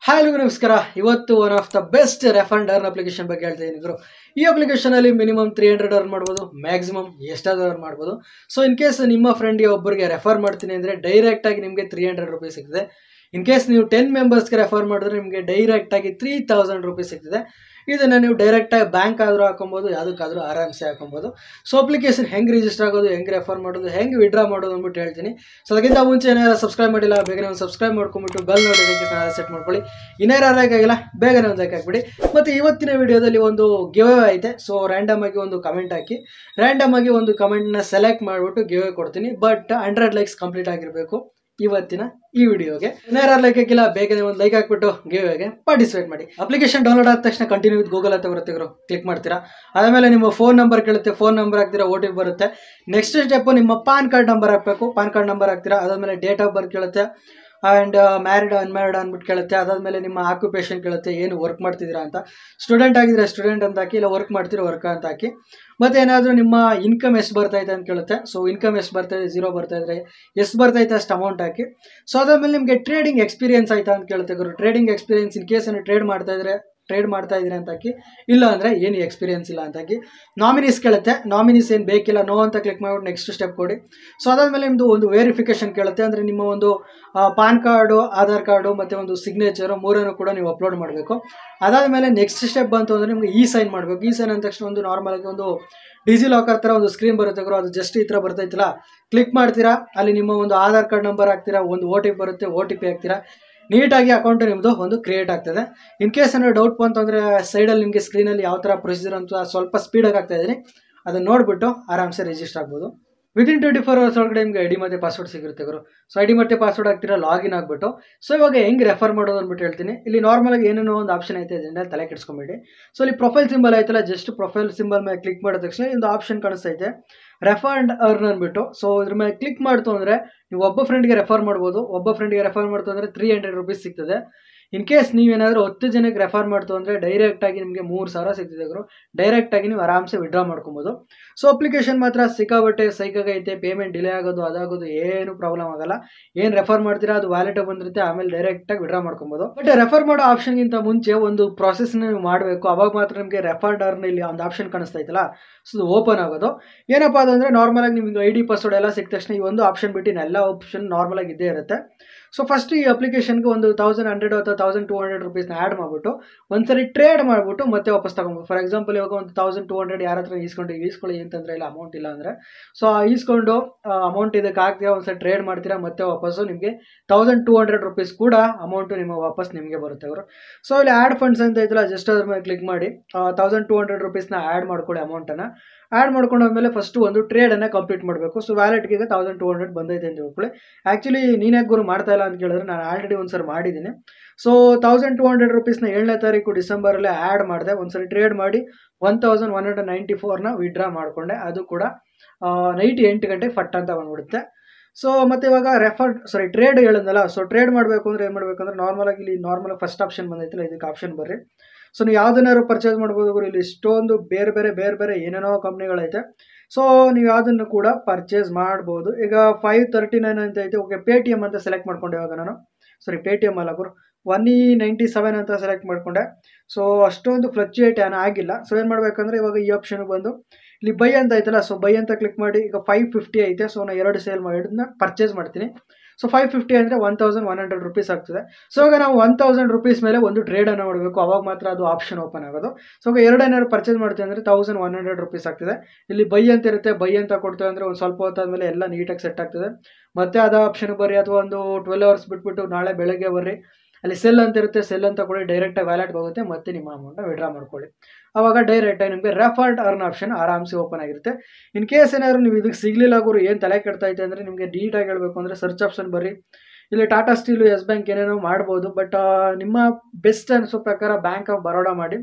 hi ಎಲ್ರಿಗೂ ನಮಸ್ಕಾರ ಇವತ್ತು one of the best refund earn application ಬಗ್ಗೆ ಹೇಳ್ತಾ ಇದ್ರು ಈ ಅಪ್ಲಿಕೇಶನ್ ಅಲ್ಲಿ ಮಿನಿಮಮ್ ತ್ರೀ ಹಂಡ್ರೆಡ್ ಅರ್ನ್ ಮಾಡ್ಬೋದು ಮ್ಯಾಕ್ಸಿಮಮ್ ಎಷ್ಟಾದ್ರೂ ಅರ್ನ್ ಮಾಡ್ಬೋದು ಸೊ ಇನ್ ಕೇಸ್ ನಿಮ್ಮ ಫ್ರೆಂಡ್ಗೆ ಒಬ್ಬರಿಗೆ ರೆಫರ್ ಮಾಡ್ತೀನಿ ಅಂದರೆ ಡೈರೆಕ್ಟ್ ಆಗಿ ನಿಮಗೆ ತ್ರೀ ಹಂಡ್ರೆಡ್ ರುಪೀಸ್ ಸಿಗ್ತದೆ ಇನ್ ಕೇಸ್ ನೀವು ಟೆನ್ ಮೆಂಬರ್ಸ್ಗೆ ರೆಫರ್ ಮಾಡಿದ್ರೆ ನಿಮಗೆ ಡೈರೆಕ್ಟ್ ಆಗಿ ತ್ರೀ ತೌಸಂಡ್ ರುಪೀಸ್ ಸಿಗ್ತದೆ ಇದನ್ನು ನೀವು ಡೈರೆಕ್ಟಾಗಿ ಬ್ಯಾಂಕ್ ಆದರೂ ಹಾಕೊಬೋದು ಯಾವುದಕ್ಕಾದರೂ ಆರಾಮ್ಸೆ ಹಾಕೊಬೋದು ಸೊ ಅಪ್ಲಿಕೇಶನ್ ಹೆಂಗೆ ರಿಜಿಸ್ಟರ್ ಆಗೋದು ಹೆಂಗೆ ರೆಫರ್ ಮಾಡೋದು ಹೆಂಗೆ ವಿಡ್ರಾ ಮಾಡೋದು ಅಂದ್ಬಿಟ್ಟು ಹೇಳ್ತೀನಿ ಸೊ ಅದಕ್ಕಿಂತ ಮುಂಚೆ ಏನಾರು ಸಬ್ಸ್ಕ್ರೈಬ್ ಮಾಡಿಲ್ಲ ಬೇಗನೆ ಒಂದು ಸಬ್ಸ್ಕ್ರೈಬ್ ಮಾಡ್ಕೊಂಬಿಟ್ಟು ಬೆಲ್ ನೋಟಿಫಿಕೇಶನ್ ಸೆಟ್ ಮಾಡ್ಕೊಳ್ಳಿ ಇನ್ನೇನು ಆಗಿಲ್ಲ ಬೇಗನೆ ಒಂದು ಲೈಕ್ ಹಾಕ್ಬಿಡಿ ಮತ್ತು ಇವತ್ತಿನ ವಿಡಿಯೋದಲ್ಲಿ ಒಂದು ಗಿವ್ ಐತೆ ಸೊ ರ್ಯಾಂಡಮ್ ಆಗಿ ಒಂದು ಕಮೆಂಟ್ ಹಾಕಿ ರ್ಯಾಂಡಮ್ ಆಗಿ ಒಂದು ಕಮೆಂಟ್ನ ಸೆಲೆಕ್ಟ್ ಮಾಡಿಬಿಟ್ಟು ಗಿವ್ ಕೊಡ್ತೀನಿ ಬಟ್ ಹಂಡ್ರೆಡ್ ಲೈಕ್ಸ್ ಕಂಪ್ಲೀಟ್ ಆಗಿರಬೇಕು ಇವತ್ತಿನ ಈ ವಿಡಿಯೋಗೆ ಇನ್ನೇನು ಲೈಕ್ ಹಾಕಿಲ್ಲ ಬೇಗನೆ ಒಂದು ಲೈಕ್ ಹಾಕ್ಬಿಟ್ಟು ಗಿವ್ಗೆ ಪಾರ್ಟಿಸಿಪೇಟ್ ಮಾಡಿ ಅಪ್ಲಿಕೇಶನ್ ಡೌನ್ಲೋಡ್ ಆದ ತಕ್ಷಣ ಕಂಟಿನ್ಯೂ ವಿತ್ ಗೂಗಲ್ ಅಂತ ಬರುತ್ತೆ ಗುರು ಕ್ಲಿಕ್ ಮಾಡ್ತೀರಾ ಆಮೇಲೆ ನಿಮ್ಮ ಫೋನ್ ನಂಬರ್ ಕೇಳುತ್ತೆ ಫೋನ್ ನಂಬರ್ ಹಾಕ್ತೀರಾ ಓ ಟಿ ಪಿ ಬರುತ್ತೆ ನೆಕ್ಸ್ಟ್ ಸ್ಟೆಪ್ ನಿಮ್ಮ ಪಾನ್ ಕಾರ್ಡ್ ನಂಬರ್ ಹಾಕಬೇಕು ಪಾನ್ ಕಾರ್ಡ್ ನಂಬರ್ ಹಾಕ್ತೀರಾ ಅದಾದಮೇಲೆ ಡೇಟ್ ಆಫ್ ಬರ್ತ್ ಕೇಳುತ್ತೆ ಆ್ಯಂಡ್ ಮ್ಯಾರಿಡ್ ಅನ್ಮ್ಯಾರಿಡ್ ಅಂದ್ಬಿಟ್ಟು ಕೇಳುತ್ತೆ ಅದಾದಮೇಲೆ ನಿಮ್ಮ ಆಕ್ಯುಪೇಷನ್ ಕೇಳುತ್ತೆ ಏನು ವರ್ಕ್ ಮಾಡ್ತಿದ್ದೀರಾ ಅಂತ ಸ್ಟೂಡೆಂಟ್ ಆಗಿದ್ರೆ ಸ್ಟೂಡೆಂಟ್ ಅಂತ ಹಾಕಿ ಇಲ್ಲ ವರ್ಕ್ ಮಾಡ್ತೀರಾ ವರ್ಕ್ ಅಂತ ಹಾಕಿ ಮತ್ತು ಏನಾದರೂ ನಿಮ್ಮ ಇನ್ಕಮ್ ಎಷ್ಟು ಬರ್ತೈತೆ ಅಂತ ಕೇಳುತ್ತೆ ಸೊ ಇನ್ಕಮ್ ಎಷ್ಟು ಬರ್ತೈತೆ ಝೀರೋ ಬರ್ತಾ ಇದ್ರೆ ಎಷ್ಟು ಬರ್ತೈತೆ ಅಷ್ಟು ಅಮೌಂಟ್ ಹಾಕಿ ಸೊ ಅದಾದಮೇಲೆ ನಿಮಗೆ ಟ್ರೇಡಿಂಗ್ ಎಕ್ಸ್ಪೀರಿಯನ್ಸ್ ಆಯ್ತಾ ಅಂತ ಕೇಳುತ್ತೆ ಗುರು ಟ್ರೇಡಿಂಗ್ ಎಕ್ಸ್ಪೀರಿಯನ್ಸ್ ಇನ್ ಕೇಸ್ ಏನು ಟ್ರೇಡ್ ಮಾಡ್ತಾ ಇದ್ರೆ ಟ್ರೇಡ್ ಮಾಡ್ತಾ ಇದ್ದೀರಾ ಅಂತ ಹಾಕಿ ಇಲ್ಲ ಅಂದರೆ ಏನು ಎಕ್ಸ್ಪೀರಿಯನ್ಸ್ ಇಲ್ಲ ಅಂತ ಹಾಕಿ ನಾಮಿನೀಸ್ ಕೇಳುತ್ತೆ ನಾಮಿನೀಸ್ ಏನು ಬೇಕಿಲ್ಲ ನೋ ಅಂತ ಕ್ಲಿಕ್ ಮಾಡ್ಬಿಟ್ಟು ನೆಕ್ಸ್ಟ್ ಸ್ಟೆಪ್ ಕೊಡಿ ಸೊ ಅದಾದಮೇಲೆ ನಿಮ್ಮದು ಒಂದು ವೆರಿಫಿಕೇಷನ್ ಕೇಳುತ್ತೆ ಅಂದರೆ ನಿಮ್ಮ ಒಂದು ಪಾನ್ ಕಾರ್ಡು ಆಧಾರ್ ಕಾರ್ಡು ಮತ್ತು ಒಂದು ಸಿಗ್ನೇಚರು ಮೂರನ್ನು ಕೂಡ ನೀವು ಅಪ್ಲೋಡ್ ಮಾಡಬೇಕು ಅದಾದಮೇಲೆ ನೆಕ್ಸ್ಟ್ ಸ್ಟೆಪ್ ಬಂತು ಅಂದರೆ ನಿಮಗೆ ಈ ಸೈನ್ ಮಾಡಬೇಕು ಈ ಸೈನ್ ಅಂದ ತಕ್ಷಣ ಒಂದು ನಾರ್ಮಲಾಗಿ ಒಂದು ಡಿಜಿ ಲಾಕರ್ ಥರ ಒಂದು ಸ್ಕ್ರೀನ್ ಬರುತ್ತೆ ಗುರು ಅದು ಜಸ್ಟ್ ಈ ಥರ ಬರ್ತೈತಿಲ್ಲ ಕ್ಲಿಕ್ ಮಾಡ್ತೀರಾ ಅಲ್ಲಿ ನಿಮ್ಮ ಒಂದು ಆಧಾರ್ ಕಾರ್ಡ್ ನಂಬರ್ ಹಾಕ್ತೀರಾ ಒಂದು ಓ ಟಿ ಪಿ ಬರುತ್ತೆ ಓ ಟಿ ಪಿ ಹಾಕ್ತೀರಾ ನೀಟಾಗಿ ಅಕೌಂಟ್ ನಿಮ್ಮದು ಒಂದು ಕ್ರಿಯೇಟ್ ಆಗ್ತದೆ ಇನ್ ಕೇಸ್ ಏನಾದ್ರು ಡೌಟ್ ಬಂತು ಅಂದರೆ ಸೈಡಲ್ಲಿ ನಿಮಗೆ ಸ್ಕ್ರೀನಲ್ಲಿ ಯಾವ ಥರ ಪ್ರೊಸೀಜರ್ ಅಂತ ಸ್ವಲ್ಪ ಸ್ಪೀಡಾಗಿ ಆಗ್ತಾ ಇದ್ದೀನಿ ಅದನ್ನು ನೋಡಿಬಿಟ್ಟು ಆರಾಮ್ಸೆ ರಿಜಿಸ್ಟರ್ ಆಗ್ಬೋದು ವಿತಿನ್ ಟ್ವೆಂಟಿ ಫೋರ್ ಅವರ್ಸ್ ಒಳಗಡೆ ನಿಮಗೆ ಐ ಡಿ ಮತ್ತು ಪಾಸ್ವರ್ಡ್ ಸಿಗಿರುತ್ತೆ ಗುರು ಸೊ ಐ ಡಿ ಮತ್ತು ಪಾಸ್ವರ್ಡ್ ಹಾಕ್ತೀರಾ ಲಾಗಿನ್ ಆಗಿಬಿಟ್ಟು ಸೊ ಇವಾಗ ಹೆಂಗೆ ರೆಫರ್ ಮಾಡೋದು ಅಂದ್ಬಿಟ್ಟು ಹೇಳ್ತೀನಿ ಇಲ್ಲಿ ನಾರ್ಮಲಾಗಿ ಏನೇನೋ ಒಂದು ಆಪ್ಷನ್ ಐತೆ ಇದರಿಂದ ತಲೆ ಕೆಡಿಸ್ಕೊಂಬೇಡಿ ಸೊ ಇಲ್ಲಿ ಪ್ರೊಫೈಲ್ ಸಿಂಬಲ್ ಆಯ್ತಲ್ಲ ಜಸ್ಟ್ ಪ್ರೊಫೈಲ್ ಸಿಂಬಲ್ ಮೇಲೆ ಕ್ಲಿಕ್ ಮಾಡಿದ ತಕ್ಷಣ ಒಂದು ಆಪ್ಷನ್ ಕಾಣಿಸ್ತೈತೆ ರೆಫರ್ ಅಂಡ್ ಅರ್ನ್ ಅಂದ್ಬಿಟ್ಟು ಸೊ ಇದ್ರ ಮೇಲೆ ಕ್ಲಿಕ್ ಮಾಡ್ತು ಅಂದರೆ ನೀವು ಒಬ್ಬ ಫ್ರೆಂಡ್ಗೆ ರೆಫರ್ ಮಾಡ್ಬೋದು ಒಬ್ಬ ಫ್ರೆಂಡ್ಗೆ ರೆಫರ್ ಮಾಡ್ತು ಅಂದರೆ ತ್ರೀ ಹಂಡ್ರೆಡ್ ರುಪೀಸ್ ಸಿಗ್ತದೆ ಇನ್ ಕೇಸ್ ನೀವೇನಾದರೂ ಹತ್ತು ಜನಕ್ಕೆ ರೆಫರ್ ಮಾಡ್ತು ಅಂದರೆ ಡೈರೆಕ್ಟಾಗಿ ನಿಮಗೆ ಮೂರು ಸಾವಿರ ಸಿಗ್ತಿದೆ ಗುರು ಡೈರೆಕ್ಟಾಗಿ ನೀವು ಆರಾಮ್ಸೆ ವಿಡ್ರಾ ಮಾಡ್ಕೊಬೋದು ಸೊ ಅಪ್ಲಿಕೇಶನ್ ಮಾತ್ರ ಸಿಕ್ಕಾಬಟ್ಟೆ ಸೈಕಾಗೈತೆ ಪೇಮೆಂಟ್ ಡಿಲೇ ಆಗೋದು ಅದಾಗೋದು ಏನು ಪ್ರಾಬ್ಲಮ್ ಆಗಲ್ಲ ಏನು ರೆಫರ್ ಮಾಡ್ತೀರಾ ಅದು ವ್ಯಾಲೆಟ್ ಬಂದಿರುತ್ತೆ ಆಮೇಲೆ ಡೈರೆಕ್ಟಾಗಿ ವಿಡ್ರಾ ಮಾಡ್ಕೊಬೋದು ಬಟ್ ರೆಫರ್ ಮಾಡೋ ಆಪ್ಷನ್ಗಿಂತ ಮುಂಚೆ ಒಂದು ಪ್ರಾಸೆಸ್ನ ನೀವು ಮಾಡಬೇಕು ಅವಾಗ ಮಾತ್ರ ನಿಮಗೆ ರೆಫರ್ಡ್ ಅರ್ನ್ ಇಲ್ಲಿ ಒಂದು ಆಪ್ಷನ್ ಕಾಣಿಸ್ತೈತಲ್ಲ ಸೊ ಅದು ಓಪನ್ ಆಗೋದು ಏನಪ್ಪ ಅದಂದರೆ ನಾರ್ಮಲಾಗಿ ನಿಮಗೆ ಐ ಡಿ ಪಾಸ್ವರ್ಡ್ ಎಲ್ಲ ಸಿಕ್ಕ ತಕ್ಷಣ ಈ ಒಂದು ಆಪ್ಷನ್ ಬಿಟ್ಟು ಎಲ್ಲ ಆಪ್ಷನ್ ನಾರ್ಮಲಾಗಿ ಇದ್ದೇ ಇರುತ್ತೆ ಸೊ ಫಸ್ಟ್ ಈ ಅಪ್ಲಿಕೇಶನ್ಗೆ ಒಂದು ತೌಸಂಡ್ ಹಂಡ್ರೆಡ್ ಅಥವಾ ತೌಸಂಡ್ ಟೂ ಹಂಡ್ರೆಡ್ ರುಪೀಸ್ನ ಆ್ಯಡ್ ಮಾಡಿಬಿಟ್ಟು ಒಂದ್ಸರಿ ಟ್ರೇಡ್ ಮಾಡಿಬಿಟ್ಟು ಮತ್ತೆ ವಾಪಸ್ ತಗೊಬೋದು ಫಾರ್ ಎಕ್ಸಾಂಪಲ್ ಇವಾಗ ಒಂದು ತೌಸಂಡ್ ಟೂ ಹಂಡ್ರೆಡ್ ಯಾರ ಹತ್ರ ಈಸ್ಕೊಂಡು ಈಸ್ಕೊಳ್ಳಿ ಅಂತಂದರೆ ಇಲ್ಲ ಅಮೌಂಟ್ ಇಲ್ಲ ಅಂದರೆ ಸೊ ಈಸ್ಕೊಂಡು ಅಮೌಂಟ್ ಇದಕ್ಕೆ ಹಾಕ್ತೀರಾ ಒಂದ್ಸರಿ ಟ್ರೇಡ್ ಮಾಡ್ತೀರಾ ಮತ್ತೆ ವಾಪಸ್ಸು ನಿಮಗೆ ತೌಸಂಡ್ ಟೂ ಹಂಡ್ರೆಡ್ ರುಪೀಸ್ ಕೂಡ ಅಮೌಂಟು ನಿಮ್ಮ ವಾಪಸ್ ನಿಮಗೆ ಬರುತ್ತೆ ಅವರು ಸೊ ಇಲ್ಲಿ ಆ್ಯಡ್ ಫಂಡ್ಸ್ ಅಂತ ಐತಲ್ಲ ಜಸ್ಟ್ ಅದ್ರ ಮೇಲೆ ಕ್ಲಿಕ್ ಮಾಡಿ ತೌಸಂಡ್ ಟೂ ಹಂಡ್ರೆಡ್ ರುಪೀಸ್ನ ಆ್ಯಡ್ ಮಾಡ್ಕೊಳ್ಳಿ ಅಮೌಂಟನ್ನು ಆ್ಯಡ್ ಮಾಡ್ಕೊಂಡಾದ್ಮೇಲೆ ಫಸ್ಟು ಒಂದು ಟ್ರೇಡನ್ನು ಕಂಪ್ಲೀಟ್ ಮಾಡಬೇಕು ಸೊ ವ್ಯಾಲೆಟ್ಗೆ ಈಗ ತೌಸಂಡ್ ಟೂ ಹಂಡ್ರೆಡ್ ಬಂದೈತೆ ಅಂತ ಹೇಳ್ಕೊಳ್ಳಿ ಆ್ಯಕ್ಚುಲಿ ನೀನ್ಯಾಕೆ ಗುರು ಮಾಡ್ತಾ ಇಲ್ಲ ಅಂತ ಕೇಳಿದ್ರೆ ನಾನು ಆಲ್ರೆಡಿ ಒಂದು ಸರಿ ಮಾಡಿದ್ದೀನಿ ಸೊ ತೌಸಂಡ್ ಟೂ ಹಂಡ್ರೆಡ್ ರುಪೀಸ್ನ ಏಳನೇ ತಾರೀಕು ಡಿಸೆಂಬರಲ್ಲೇ ಆ್ಯಡ್ ಮಾಡಿದೆ ಒಂದ್ಸರಿ ಟ್ರೇಡ್ ಮಾಡಿ one thousand one hundred ninety ಫೋರ್ನ ವಿಡ್ರಾ ಮಾಡಿಕೊಂಡೆ ಅದು ಕೂಡ ನೈಟ್ ಎಂಟು ಗಂಟೆಗೆ ಫಟ್ ಅಂತ ಬಂದ್ಬಿಡುತ್ತೆ ಸೊ ಮತ್ತು ಇವಾಗ ರೆಫರ್ ಸಾರಿ ಟ್ರೇಡ್ ಹೇಳಿದ್ನಲ್ಲ ಸೊ ಟ್ರೇಡ್ ಮಾಡಬೇಕು ಅಂದರೆ ಏನು ಮಾಡಬೇಕಂದ್ರೆ ನಾರ್ಮಲಾಗಿ ಇಲ್ಲಿ ನಾರ್ಮಲ್ ಫಸ್ಟ್ ಆಪ್ಷನ್ ಬಂದೈತಿಲ್ಲ ಇದಕ್ಕೆ ಆಪ್ಷನ್ ಬರ್ರಿ ಸೊ ನೀವು ಯಾವುದನ್ನಾರು ಪರ್ಚೇಸ್ ಮಾಡ್ಬೋದು ಇಲ್ಲಿ ಇಷ್ಟೊಂದು ಬೇರೆ ಬೇರೆ ಬೇರೆ ಬೇರೆ ಏನೇನೋ ಕಂಪ್ನಿಗಳೈತೆ ಸೊ ನೀವು ಯಾವುದನ್ನು ಕೂಡ ಪರ್ಚೇಸ್ ಮಾಡ್ಬೋದು ಈಗ ಫೈವ್ ತರ್ಟಿ ನೈನ್ ಅಂತ ಐತೆ ಓಕೆ ಪೇ ಟಿ ಎಮ್ ಅಂತ ಸೆಲೆಕ್ಟ್ ಮಾಡ್ಕೊಂಡೆ ಇವಾಗ ನಾನು ಸಾರಿ ಪೇ ಟಿ ಎಮ್ ಅಲ್ಲ ಗುರು ಒನ್ ಇ ನೈಂಟಿ ಸೆವೆನ್ ಅಂತ ಸೆಲೆಕ್ಟ್ ಮಾಡಿಕೊಂಡೆ ಸೊ ಅಷ್ಟೊಂದು ಫ್ಲಕ್ಚುಯೇಟ್ ಏನು ಆಗಿಲ್ಲ ಸೊ ಏನು ಮಾಡಬೇಕಂದ್ರೆ ಇವಾಗ ಈ ಆಪ್ಷನ್ಗೆ ಬಂದು ಇಲ್ಲಿ ಬೈ ಅಂತ ಐತಲ್ಲ ಸೊ ಬೈ ಅಂತ ಕ್ಲಿಕ್ ಮಾಡಿ ಈಗ ಫೈವ್ ಫಿಫ್ಟಿ ಐತೆ ಸೊ ನಾನು ಎರಡು ಸೇಲ್ ಮಾಡಿದ್ನ ಪರ್ಚೇಸ್ ಮಾಡ್ತೀನಿ ಸೊ ಫೈವ್ ಫಿಫ್ಟಿ ಅಂದರೆ one thousand one hundred rupees ಆಗ್ತದೆ ಸೊ ಈಗ ನಾವು ಒನ್ ತೌಸಂಡ್ ರುಪೀಸ್ ಮೇಲೆ ಒಂದು ಟ್ರೇಡನ್ನು ಮಾಡಬೇಕು ಅವಾಗ ಮಾತ್ರ ಅದು ಆಪ್ಷನ್ ಓಪನ್ ಆಗೋದು ಸೊ ಈಗ ಎರಡು ಏನಾದ್ರು ಪರ್ಚೇಸ್ ಮಾಡ್ತೀವಿ ಅಂದರೆ ತೌಸಂಡ್ ಒನ್ ಹಂಡ್ರೆಡ್ ರುಪೀಸ್ ಆಗ್ತದೆ ಇಲ್ಲಿ ಬೈ ಅಂತ ಇರುತ್ತೆ ಬೈ ಅಂತ ಕೊಡ್ತೇವೆ ಅಂದರೆ ಒಂದು ಸ್ವಲ್ಪ ಹೊತ್ತಾದಮೇಲೆ ಎಲ್ಲ ನೀಟಾಗಿ ಸೆಟ್ ಆಗ್ತದೆ ಮತ್ತೆ ಅದು ಆಪ್ಷನ್ ಬರ್ರಿ ಅಥವಾ ಒಂದು ಟ್ವೆಲ್ ಅವರ್ಸ್ ಬಿಟ್ಬಿಟ್ಟು ನಾಳೆ ಬೆಳಗ್ಗೆ ಬರ್ರಿ ಅಲ್ಲಿ ಸೆಲ್ ಅಂತ ಇರುತ್ತೆ ಸೆಲ್ ಅಂತ ಕೊಡಿ ಡೈರೆಕ್ಟಾಗಿ ವ್ಯಾಲೆಟ್ಗೆ ಹೋಗುತ್ತೆ ಮತ್ತೆ ನಿಮ್ಮ ಅಮೌಂಟ್ನ ವಿಡ್ರಾ ಮಾಡ್ಕೊಳ್ಳಿ ಆವಾಗ ಡೈರೆಕ್ಟಾಗಿ ನಿಮಗೆ ರೆಫರ್ಡ್ ಅರ್ನ್ ಆಪ್ಷನ್ ಆರಾಮ್ಸೆ ಓಪನ್ ಆಗಿರುತ್ತೆ ಇನ್ ಕೇಸ್ ಏನಾದ್ರು ನೀವು ಇದಕ್ಕೆ ಸಿಗಲಿಲ್ಲ ಗುರು ಏನು ತಲೆ ಕೆಡ್ತೈತೆ ಅಂದರೆ ನಿಮಗೆ ನೀಟಾಗಿ ಹೇಳಬೇಕು ಅಂದರೆ ಸರ್ಚ್ ಆಪ್ಷನ್ ಬರ್ರಿ ಇಲ್ಲಿ ಟಾಟಾ ಸ್ಟೀಲು ಎಸ್ ಬ್ಯಾಂಕ್ ಏನೇನೋ ಮಾಡ್ಬೋದು ಬಟ್ ನಿಮ್ಮ ಬೆಸ್ಟ್ ಅನಿಸೋ ಪ್ರಕಾರ ಬ್ಯಾಂಕ್ ಆಫ್ ಬರೋಡಾ ಮಾಡಿ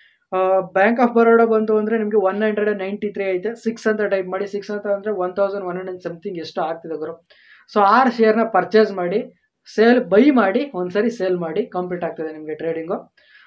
ಬ್ಯಾಂಕ್ ಆಫ್ ಬರೋಡಾ ಬಂತು ಅಂದರೆ ನಿಮಗೆ one hundred and ninety three ಐತೆ ಸಿಕ್ಸ್ ಅಂತ ಟೈಪ್ ಮಾಡಿ ಸಿಕ್ಸ್ ಅಂತ ಅಂದರೆ one thousand one hundred something ಎಷ್ಟು ಆಗ್ತಿದೆ ಗುರು ಸೊ ಆರು ಶೇರ್ನ ಪರ್ಚೇಸ್ ಮಾಡಿ ಸೇಲ್ ಬೈ ಮಾಡಿ ಒಂದ್ಸರಿ ಸೇಲ್ ಮಾಡಿ ಕಂಪ್ಲೀಟ್ ಆಗ್ತದೆ ನಿಮಗೆ ಟ್ರೇಡಿಂಗು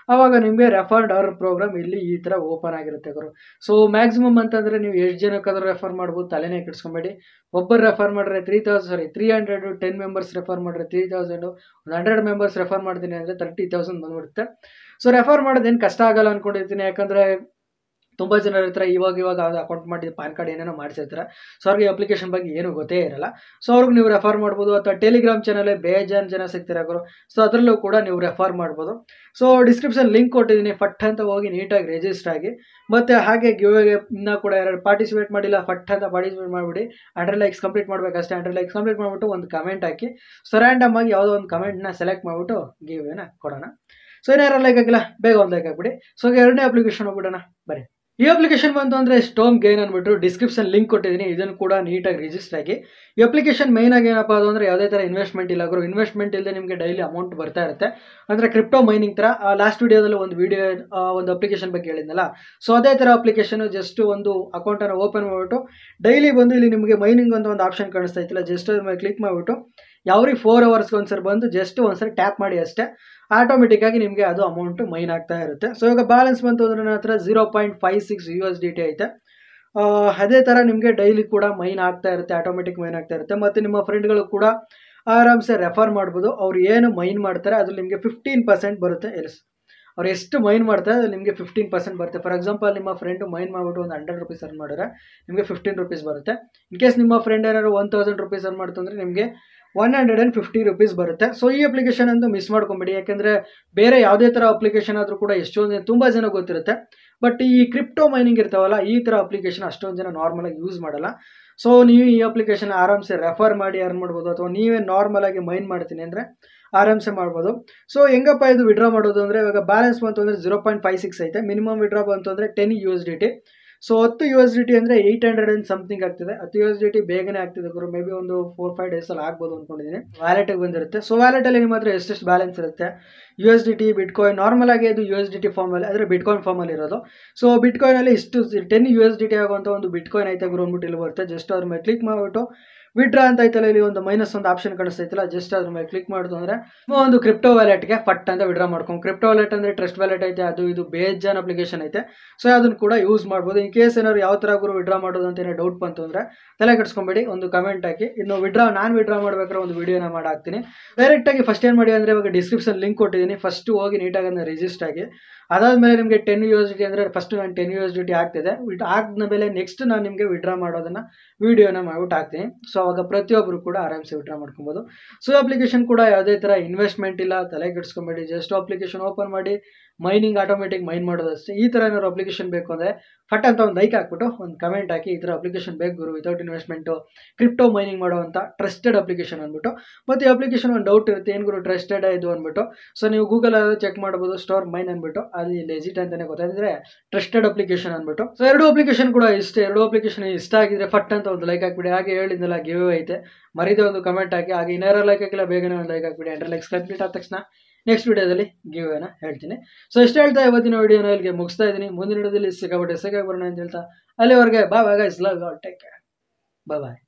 ಆವಾಗ ನಿಮಗೆ ರೆಫರ್ಡ್ ಅವರ್ ಪ್ರೋಗ್ರಾಮ್ ಇಲ್ಲಿ ಈ ಥರ ಓಪನ್ ಆಗಿರುತ್ತೆ ಗುರು ಸೊ ಮ್ಯಾಕ್ಸಿಮಮ್ ಅಂತಂದರೆ ನೀವು ಎಷ್ಟು ಜನಕ್ಕಾದ್ರೂ ರೆಫರ್ ಮಾಡ್ಬೋದು ತಲೆನೇ ಕೆಡಿಸ್ಕೊಬೇಡಿ ಒಬ್ಬರು ರೆಫರ್ ಮಾಡಿದ್ರೆ three thousand sorry three hundred ten members refer ಮಾಡಿದ್ರೆ ತ್ರೀ ತೌಸಂಡು ಒಂದು ಹಂಡ್ರೆಡ್ ಮೆಂಬರ್ಸ್ ರೆಫರ್ ಮಾಡ್ತೀನಿ ಅಂದರೆ ತರ್ಟಿ ತೌಸಂಡ್ ಬಂದ್ಬಿಡುತ್ತೆ ಸೊ ರೆಫರ್ ಮಾಡೋದೇನು ಕಷ್ಟ ಆಗಲ್ಲ ಅಂದ್ಕೊಂಡಿರ್ತೀನಿ ಯಾಕಂದರೆ ತುಂಬ ಜನರ ಹತ್ರ ಇವಾಗ ಇವಾಗ ಅದು ಅಕೌಂಟ್ ಮಾಡಿ ಪಾನ್ ಕಾರ್ಡ್ ಏನೇನೋ ಮಾಡಿಸಿರ್ತಾರೆ ಸೊ ಅವ್ರಿಗೆ ಅಪ್ಲಿಕೇಶನ್ ಬಗ್ಗೆ ಏನೂ ಗೊತ್ತೇ ಇರಲ್ಲ ಸೊ ಅವ್ರಿಗೆ ನೀವು ರೆಫರ್ ಮಾಡ್ಬೋದು ಅಥವಾ ಟೆಲಿಗ್ರಾಮ್ ಚಾನಲ್ ಬೇಜಾನ್ ಜನ ಸಿಗ್ತಾರೆ ಗುರು ಸೊ ಅದರಲ್ಲೂ ಕೂಡ ನೀವು ರೆಫರ್ ಮಾಡ್ಬೋದು ಸೊ ಡಿಸ್ಕ್ರಿಪ್ಷನ್ ಲಿಂಕ್ ಕೊಟ್ಟಿದ್ದೀನಿ ಫಟ್ ಅಂತ ಹೋಗಿ ನೀಟಾಗಿ ರಿಜಿಸ್ಟರ್ ಆಗಿ ಮತ್ತು ಹಾಗೆ ಗಿವ್ಗೆ ಇನ್ನೂ ಕೂಡ ಯಾರು ಪಾರ್ಟಿಸಿಪೇಟ್ ಮಾಡಿಲ್ಲ ಫಟ್ ಅಂತ ಪಾರ್ಟಿಸಿಪೇಟ್ ಮಾಡಿಬಿಡಿ ಹಂಡ್ರೆಡ್ ಲೈಕ್ಸ್ ಕಂಪ್ಲೀಟ್ ಮಾಡಬೇಕಷ್ಟೇ ಹಂಡ್ರೆಡ್ ಲೈಕ್ಸ್ ಕಂಪ್ಲೀಟ್ ಮಾಡಿಬಿಟ್ಟು ಒಂದು ಕಮೆಂಟ್ ಹಾಕಿ ಸೊ ರ್ಯಾಂಡಮ್ ಆಗಿ ಯಾವುದೋ ಒಂದು ಕಮೆಂಟ್ನ ಸೆಲೆಕ್ಟ್ ಮಾಡಿಬಿಟ್ಟು ಗಿವ್ನ ಕೊಡೋಣ ಸೊ ಏನಾರು ಲೈಕ್ ಆಗಿಲ್ಲ ಬೇಗ ಒಂದು ಲೈಕ್ ಹಾಕ್ಬಿಡಿ ಸೊ ಎರಡನೇ ಅಪ್ಲಿಕೇಶನ್ ಹೋಗ್ಬಿಡೋಣ ಬರೀ ಈ ಅಪ್ಲಿಕೇಶನ್ ಬಂತು ಅಂದರೆ ಸ್ಟೋಮ್ ಗೇನ್ ಅಂದ್ಬಿಟ್ಟು ಡಿಸ್ಕ್ರಿಪ್ಷನ್ ಲಿಂಕ್ ಕೊಟ್ಟಿದ್ದೀನಿ ಇದನ್ನು ಕೂಡ ನೀಟಾಗಿ ರಿಜಿಸ್ಟರ್ ಆಗಿ ಈ ಅಪ್ಲಿಕೇಶನ್ ಮೇನ್ ಆಗಿ ಏನಪ್ಪ ಅದು ಅಂದರೆ ಯಾವುದೇ ಥರ ಇನ್ವೆಸ್ಟ್ಮೆಂಟ್ ಇಲ್ಲ ಗುರು ಇನ್ವೆಸ್ಟ್ಮೆಂಟ್ ಇಲ್ಲದೆ ನಿಮಗೆ ಡೈಲಿ ಅಮೌಂಟ್ ಬರ್ತಾ ಇರುತ್ತೆ ಅಂದರೆ ಕ್ರಿಪ್ಟೋ ಮೈನಿಂಗ್ ಥರ ಲಾಸ್ಟ್ ವಿಡಿಯೋದಲ್ಲಿ ಒಂದು ವಿಡಿಯೋ ಒಂದು ಅಪ್ಲಿಕೇಶನ್ ಬಗ್ಗೆ ಹೇಳಿದ್ನಲ್ಲ ಸೊ ಅದೇ ಥರ ಅಪ್ಲಿಕೇಶನ್ ಜಸ್ಟ್ ಒಂದು ಅಕೌಂಟನ್ನು ಓಪನ್ ಮಾಡಿಬಿಟ್ಟು ಡೈಲಿ ಬಂದು ಇಲ್ಲಿ ನಿಮಗೆ ಮೈನಿಂಗ್ ಅಂತ ಒಂದು ಆಪ್ಷನ್ ಕಾಣಿಸ್ತಾ ಇತ್ತಿಲ್ಲ ಜಸ್ಟ್ ಅದ್ರ ಮೇಲೆ ಕ್ಲಿಕ್ ಮಾಡಿಬಿಟ್ಟು ಯಾವ್ರಿ ಫೋರ್ ಅವರ್ಸ್ಗೆ ಒಂದ್ಸರಿ ಬಂದು ಜಸ್ಟ್ ಒಂದ್ಸರಿ ಟ್ಯಾಪ್ ಮಾಡಿ ಅಷ್ಟೇ ಆಟೋಮೆಟಿಕ್ಕಾಗಿ ನಿಮಗೆ ಅದು ಅಮೌಂಟು ಮೈನ್ ಆಗ್ತಾ ಇರುತ್ತೆ ಸೊ ಇವಾಗ ಬ್ಯಾಲೆನ್ಸ್ ಬಂತು ಅಂದರೆ ನನ್ನ ಹತ್ರ zero point five six U S D T ಐತೆ ಆ, ಅದೇ ಥರ ನಿಮಗೆ ಡೈಲಿ ಕೂಡ ಮೈನ್ ಆಗ್ತಾ ಇರುತ್ತೆ ಆಟೋಮೆಟಿಕ್ ಮೈನ್ ಆಗ್ತಾ ಇರುತ್ತೆ ಮತ್ತು ನಿಮ್ಮ ಫ್ರೆಂಡ್ಗಳು ಕೂಡ ಆರಾಮ್ಸೆ ರೆಫರ್ ಮಾಡ್ಬೋದು ಅವ್ರು ಏನು ಮೈನ್ ಮಾಡ್ತಾರೆ ಅದು ನಿಮಗೆ ಫಿಫ್ಟೀನ್ ಪರ್ಸೆಂಟ್ ಬರುತ್ತೆ ಎಸ್ ಅವ್ರು ಎಷ್ಟು ಮೈನ್ ಮಾಡ್ತಾರೆ ಅದು ನಿಮಗೆ ಫಿಫ್ಟೀನ್ ಪರ್ಸೆಂಟ್ ಬರುತ್ತೆ ಫಾರ್ ಎಕ್ಸಾಂಪಲ್ ನಿಮ್ಮ ಫ್ರೆಂಡು ಮೈನ್ ಮಾಡಿಬಿಟ್ಟು ಒಂದು ಹಂಡ್ರೆಡ್ ರುಪೀಸ್ ಅರ್ನ್ ಮಾಡಿದ್ರೆ ನಿಮಗೆ ಫಿಫ್ಟೀನ್ ರುಪೀಸ್ ಬರುತ್ತೆ ಇನ್ ಕೇಸ್ ನಿಮ್ಮ ಫ್ರೆಂಡ್ ಏನಾದ್ರು ಒನ್ ತೌಸಂಡ್ ರುಪೀಸ್ ಅರ್ನ್ ಮಾಡ್ತಂದ್ರೆ ನಿಮಗೆ one hundred and fifty rupees ಬರುತ್ತೆ ಸೊ ಈ ಅಪ್ಲಿಕೇಶನ್ ಅಂತೂ ಮಿಸ್ ಮಾಡ್ಕೊಂಬೇಡಿ ಯಾಕೆಂದರೆ ಬೇರೆ ಯಾವುದೇ ಥರ ಅಪ್ಲಿಕೇಶನ್ ಆದರೂ ಕೂಡ ಎಷ್ಟೊಂದು ಜನ ತುಂಬ ಜನ ಗೊತ್ತಿರುತ್ತೆ ಬಟ್ ಈ ಕ್ರಿಪ್ಟೋ ಮೈನಿಂಗ್ ಇರ್ತಾವಲ್ಲ ಈ ಥರ ಅಪ್ಲಿಕೇಶನ್ ಅಷ್ಟೊಂದು ಜನ ನಾರ್ಮಲಾಗಿ ಯೂಸ್ ಮಾಡಲ್ಲ ಸೊ ನೀವು ಈ ಅಪ್ಲಿಕೇಶನ್ ಆರಾಮ್ಸೆ ರೆಫರ್ ಮಾಡಿ ಅರ್ನ್ ಮಾಡ್ಬೋದು ಅಥವಾ ನೀವೇ ನಾರ್ಮಲಾಗಿ ಮೈನ್ ಮಾಡ್ತೀನಿ ಅಂದರೆ ಆರಾಮ್ಸೆ ಮಾಡ್ಬೋದು ಸೊ ಹೆಂಗಪ್ಪ ಇದು ವಿಡ್ರಾ ಮಾಡೋದು ಅಂದರೆ ಇವಾಗ ಬ್ಯಾಲೆನ್ಸ್ ಬಂತು ಅಂದರೆ ಜೀರೋ ಪಾಯಿಂಟ್ ಫೈವ್ ಸಿಕ್ಸ್ ಐತೆ ಮಿನಿಮಮ್ ವಿಡ್ರಾ ಬಂತು ಅಂದರೆ ten U S D T so ಹತ್ತು ಯು ಎಸ್ ಡಿ ಟಿ ಅಂದರೆ ಏಯ್ಟ್ ಹಂಡ್ರೆಡ್ ಆ್ಯಂಡ್ ಸಮಥಿಂಗ್ ಆಗ್ತಿದೆ ಹತ್ತು ಯು ಎಸ್ ಡಿ ಟಿ ಬೇಗನೆ ಆಗ್ತಿದೆ ಗುರು ಮೇ ಬಿ ಒಂದು ಫೋರ್ ಫೈವ್ ಡೇಸಲ್ಲಿ ಆಗ್ಬೋದು ಅಂದ್ಕೊಂಡಿದ್ದೀನಿ ವ್ಯಾಲೆಟಿಗೆ ಬಂದಿರುತ್ತೆ ಸೊ ವ್ಯಾಲೆಟಲ್ಲಿ ನಿಮ್ಮ ಹತ್ರ ಎಷ್ಟೆಷ್ಟು ಬ್ಯಾಲೆನ್ಸ್ ಇರುತ್ತೆ U S D T bitcoin normal ಆಗಿ ಇದು ಯು ಎಸ್ ಡಿ ಟಿ ಫಾರ್ಮಲ್ಲಿ ಅಂದರೆ ಬಿಟ್ಕಾಯಿನ್ ಫಾರ್ಮಲ್ಲಿ ಇರೋದು ಸೊ ಬಿಟ್ಕಾಯಿನಲ್ಲಿ ಇಷ್ಟು ten U S D T ಆಗುವಂಥ ಒಂದು ಬಿಟ್ಕಾಯಿನ್ ಐತೆ ಗುರು ಅಂದ್ಬಿಟ್ಟು ಇಲ್ಲಿ ಬರುತ್ತೆ ಜಸ್ಟ್ ಅದ್ರ ಮೇಲೆ ಕ್ಲಿಕ್ ಮಾಡಿಬಿಟ್ಟು ವಿಡ್ರಾ ಅಂತ ಐತಲ್ಲ ಇಲ್ಲಿ ಒಂದು ಮೈನಸ್ ಒಂದು ಆಪ್ಷನ್ ಕಾಣಿಸ್ತೈತಲ್ಲ ಜಸ್ಟ್ ಅದ್ರ ಮೇಲೆ ಕ್ಲಿಕ್ ಮಾಡಿತು ಅಂದರೆ ಒಂದು ಕ್ರಿಪ್ಟೋ ವ್ಯಾಲೆಟ್ಗೆ ಫಟ್ ಅಂತ ವಿಡ್ರಾ ಮಾಡ್ಕೊಂಡು ಕ್ರಿಪ್ಟೋ ವ್ಯಾಲೆಟ್ ಅಂದರೆ ಟ್ರಸ್ಟ್ ವ್ಯಾಲೆಟ್ ಐತೆ ಅದು ಇದು ಬೇಜಾನ್ ಅಪ್ಲಿಕೇಶನ್ ಐತೆ ಸೊ ಅದನ್ನು ಕೂಡ ಯೂಸ್ ಮಾಡ್ಬೋದು ಇನ್ ಕೇಸ್ ಏನಾದ್ರು ಯಾವ ಥರ ಗುರು ವಿಡ್ರಾ ಮಾಡೋದು ಅಂತ ಏನೋ ಡೌಟ್ ಬಂತು ಅಂದರೆ ತಲೆ ಕೆಡಿಸ್ಕೊಂಬೇಡಿ ಒಂದು ಕಮೆಂಟ್ ಹಾಕಿ ಇನ್ನು ವಿಡ್ರಾ ನಾನು ವಿಡ್ರಾ ಮಾಡಬೇಕಾದ್ರೆ ಒಂದು ವಿಡಿಯೋನ ಮಾಡಿ ಹಾಕ್ತೀನಿ ಡೈರೆಕ್ಟಾಗಿ ಫಸ್ಟ್ ಏನು ಮಾಡಿ ಅಂದರೆ ಇವಾಗ ಡಿಸ್ಕ್ರಿಪ್ಷನ್ ಲಿಂಕ್ ಕೊಟ್ಟಿದ್ದೀನಿ ಫಸ್ಟ್ ಹೋಗಿ ನೀಟಾಗಿ ಅದನ್ನ ರಿಜಿಸ್ಟರ್ ಆಗಿ ಅದಾದಮೇಲೆ ನಿಮಗೆ ten U S D T ಅಂದರೆ ಫಸ್ಟ್ ನಾನು ten U S D T ಆಗ್ತಿದೆ ವಿಡ್ ಆದ ಮೇಲೆ ನೆಕ್ಸ್ಟ್ ನಾನು ನಿಮಗೆ ವಿಡ್ರಾ ಮಾಡೋದನ್ನು ವೀಡಿಯೋನ ಮಾಡ್ಬಿಟ್ಟು ಹಾಕ್ತೀನಿ ಸೊ ಅವಾಗ ಪ್ರತಿಯೊಬ್ಬರು ಕೂಡ ಆರಾಮ್ಸೆ ವಿಡ್ರಾ ಮಾಡ್ಕೊಬೋದು ಸೊ ಅಪ್ಲಿಕೇಶನ್ ಕೂಡ ಯಾವುದೇ ಥರ ಇನ್ವೆಸ್ಟ್ಮೆಂಟ್ ಇಲ್ಲ ತಲೆ ಕೆಡಿಸ್ಕೊಬೇಡಿ ಜಸ್ಟ್ ಅಪ್ಲಿಕೇಶನ್ ಓಪನ್ ಮಾಡಿ ಮೈನಿಂಗ್ ಆಟೋಮೆಟಿಕ್ ಮೈನ್ ಮಾಡೋದಷ್ಟೇ ಈ ಥರ ಏನಾದ್ರು ಅಪ್ಲಿಕೇಶನ್ ಬೇಕು ಅಂದರೆ ಫಟ್ ಅಂತ ಒಂದು ಲೈಕ್ ಹಾಕ್ಬಿಟ್ಟು ಒಂದು ಕಮೆಂಟ್ ಹಾಕಿ ಈ ಥರ ಅಪ್ಲಿಕೇಶನ್ ಬೇಕು ಗುರು ವಿತೌಟ್ ಇನ್ವೆಸ್ಟ್ಮೆಂಟು ಕ್ರಿಪ್ಟೋ ಮೈನಿಂಗ್ ಮಾಡುವಂಥ ಟ್ರಸ್ಟೆಡ್ ಅಪ್ಲಿಕೇಶನ್ ಅಂದ್ಬಿಟ್ಟು ಮತ್ತು ಈ ಅಪ್ಲಿಕೇಶನ್ ಒಂದು ಡೌಟ್ ಇರುತ್ತೆ ಏನು ಗುರು ಟ್ರಸ್ಟೆಡ್ ಇದು ಅಂದ್ಬಿಟ್ಟು ಸೊ ನೀವು ಗೂಗಲ್ ಚೆಕ್ ಮಾಡ್ಬೋದು ಸ್ಟೋರ್ ಮೈನ್ ಅಂದ್ಬಿಟ್ಟು ಅಲ್ಲಿ ಲೆಜಿಟ್ ಅಂತಲೇ ಗೊತ್ತಾಗಿದ್ರೆ ಟ್ರಸ್ಟೆಡ್ ಅಪ್ಲಿಕೇಶನ್ ಅಂದ್ಬಿಟ್ಟು ಸೊ ಎರಡು ಅಪ್ಲಿಕೇಶನ್ ಕೂಡ ಇಷ್ಟ ಎರಡು ಅಪ್ಲಿಕೇಶನ್ ಇಷ್ಟ ಆಗಿದ್ರೆ ಫಟ್ ಅಂತ ಒಂದು ಲೈಕ್ ಹಾಕ್ಬಿಡಿ ಹಾಗೆ ಹೇಳಿದ್ನಲ್ಲ ಗಿವ್ ಐತೆ ಮರಿದೆ ಒಂದು ಕಮೆಂಟ್ ಹಾಕಿ ಹಾಗೆ ಇನ್ನಾರ ಲೈಕ್ ಹಾಕಿಲ್ಲ ಬೇಗನೆ ಒಂದು ಲೈಕ್ ಹಾಕ್ಬಿಡಿ ಹಂಡ್ರೆಡ್ ಲೈಕ್ಸ್ ಕಂಪ್ಲೀಟ್ ಆದ ತಕ್ಷಣ ನೆಕ್ಸ್ಟ್ ವಿಡಿಯೋದಲ್ಲಿ ಗಿವ್ ಏನ ಹೇಳ್ತೀನಿ ಸೊ ಇಷ್ಟ ಹೇಳ್ತಾ ಇವತ್ತಿನ ವಿಡಿಯೋನ ಇಲ್ಲಿಗೆ ಮುಗಿಸ್ತಾ ಇದ್ದೀನಿ ಮುಂದಿನ ವಿಡಿಯೋದಲ್ಲಿ ಸಿಕ್ಕಾಬಿಟ್ಟೆ ಸಿಕ್ಕಾಗಿ ಬರೋಣ ಅಂತ ಹೇಳ್ತಾ ಅಲ್ಲಿವರೆಗೆ ಬಾ bye guys love take care bye ಬಾಯ್